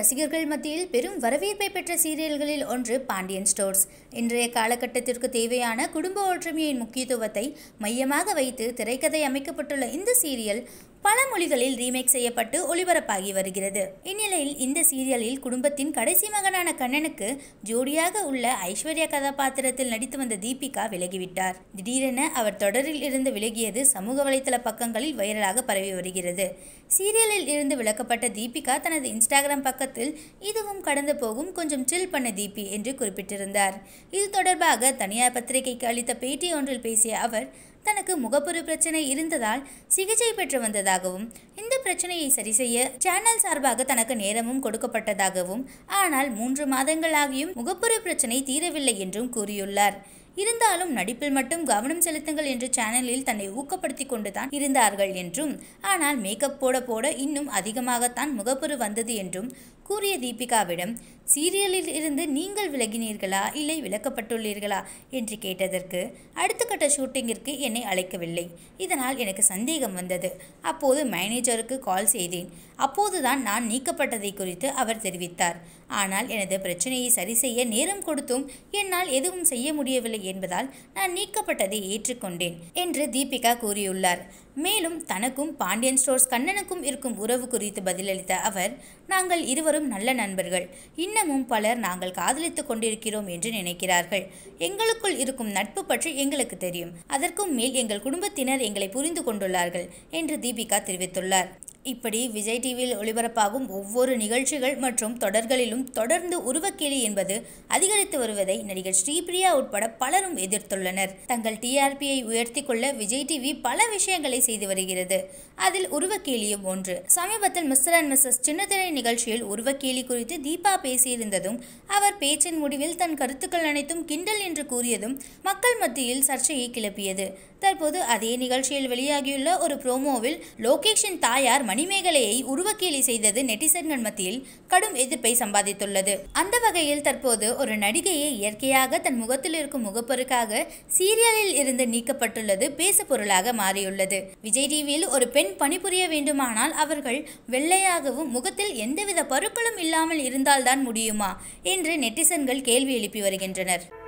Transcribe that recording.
ரசிகர்கள் மத்தியில் பெரும் வரவேற்பை பெற்ற சீரியல்களில் ஒன்று பாண்டியன் ஸ்டோர்ஸ் இன்றைய காலகட்டத்திற்கு தேவையான குடும்ப ஒற்றுமையின் முக்கியத்துவத்தை மையமாக வைத்து திரைக்கதை அமைக்கப்பட்டுள்ள இந்த சீரியல் பல மொழிகளில் ரீமேக் செய்யப்பட்டு ஒளிபரப்பாகி வருகிறது இந்நிலையில் இந்த சீரியலில் குடும்பத்தின் கடைசி மகனான கண்ணனுக்கு ஜோடியாக உள்ள ஐஸ்வர்யா கதாபாத்திரத்தில் நடித்து வந்த தீபிகா விலகிவிட்டார் திடீரென அவர் தொடரில் இருந்து விலகியது சமூக வலைதள பக்கங்களில் வைரலாக பரவி வருகிறது சீரியலில் இருந்து விலக்கப்பட்ட தீபிகா தனது இன்ஸ்டாகிராம் பக்கத்தில் இதுவும் கடந்து போகும் கொஞ்சம் சில் பண்ண தீபி என்று குறிப்பிட்டிருந்தார் இது தொடர்பாக தனியார் பத்திரிகைக்கு அளித்த பேட்டி ஒன்றில் பேசிய அவர் தனக்கு முகப்பொரு பிரச்சனை இருந்ததால் சிகிச்சை பெற்று வந்ததாகவும் இந்த பிரச்சனையை சரி செய்ய சேனல் சார்பாக தனக்கு நேரமும் கொடுக்கப்பட்டதாகவும் ஆனால் மூன்று மாதங்களாகியும் முகப்பொரு பிரச்சனை தீரவில்லை என்றும் கூறியுள்ளார் இருந்தாலும் நடிப்பில் மட்டும் கவனம் செலுத்துங்கள் என்று சேனலில் தன்னை ஊக்கப்படுத்தி கொண்டுதான் இருந்தார்கள் என்றும் ஆனால் மேக்கப் போட போட இன்னும் அதிகமாகத்தான் முகப்பொரு வந்தது என்றும் கூறிய தீபிகாவிடம் சீரியலில் இருந்து நீங்கள் விலகினீர்களா இல்லை விலக்கப்பட்டுள்ளீர்களா என்று கேட்டதற்கு அடுத்த கட்ட ஷூட்டிங்கிற்கு என்னை அழைக்கவில்லை இதனால் எனக்கு சந்தேகம் வந்தது அப்போது மேனேஜருக்கு கால் செய்தேன் அப்போதுதான் நான் நீக்கப்பட்டதை குறித்து அவர் தெரிவித்தார் ஆனால் எனது பிரச்சனையை சரி செய்ய நேரம் கொடுத்தும் என்னால் எதுவும் செய்ய முடியவில்லை என்பதால் நான் நீக்கப்பட்டதை ஏற்றுக்கொண்டேன் என்று தீபிகா கூறியுள்ளார் மேலும் தனக்கும் பாண்டியன் ஸ்டோர்ஸ் கண்ணனுக்கும் இருக்கும் உறவு குறித்து பதிலளித்த அவர் நாங்கள் இருவரும் நல்ல நண்பர்கள் இன்னமும் பலர் நாங்கள் காதலித்துக் கொண்டிருக்கிறோம் என்று நினைக்கிறார்கள் எங்களுக்குள் இருக்கும் நட்பு பற்றி எங்களுக்கு தெரியும் அதற்கும் மேல் எங்கள் குடும்பத்தினர் எங்களை புரிந்து கொண்டுள்ளார்கள் என்று தீபிகா தெரிவித்துள்ளார் இப்படி விஜய் டிவியில் ஒளிபரப்பாகும் ஒவ்வொரு நிகழ்ச்சிகள் மற்றும் தொடர்களிலும் தொடர்ந்து உருவக்கேலி என்பது அதிகரித்து வருவதை நடிகர் ஸ்ரீபிரியா உட்பட பலரும் எதிர்த்துள்ளனர் தங்கள் டிஆர்பியை உயர்த்தி கொள்ள விஜய் டிவி பல விஷயங்களை செய்து வருகிறது அதில் உருவக்கேலியும் ஒன்று சமீபத்தில் மிஸ்டர் அண்ட் மிஸ்ஸஸ் சின்னத்திரை நிகழ்ச்சியில் உருவக்கேலி குறித்து தீபா பேசியிருந்ததும் அவர் பேச்சின் முடிவில் தன் கருத்துக்கள் அனைத்தும் கிண்டல் என்று கூறியதும் மக்கள் மத்தியில் சர்ச்சையை கிளப்பியது தற்போது அதே நிகழ்ச்சியில் வெளியாகியுள்ள ஒரு ப்ரோமோவில் லோகேஷின் தாயார் மணிமேகலையை உருவக்கேலி செய்தது நெட்டிசன்கள் மத்தியில் கடும் எதிர்ப்பை சம்பாதித்துள்ளது அந்த வகையில் தற்போது ஒரு நடிகையை இயற்கையாக தன் முகத்தில் இருக்கும் முகப்பொருக்காக சீரியலில் இருந்து நீக்கப்பட்டுள்ளது பேசு பொருளாக மாறியுள்ளது விஜய் டிவியில் ஒரு பெண் பணிபுரிய வேண்டுமானால் அவர்கள் வெள்ளையாகவும் முகத்தில் எந்தவித பருக்களும் இல்லாமல் இருந்தால்தான் முடியுமா என்று நெட்டிசன்கள் கேள்வி எழுப்பி வருகின்றனர்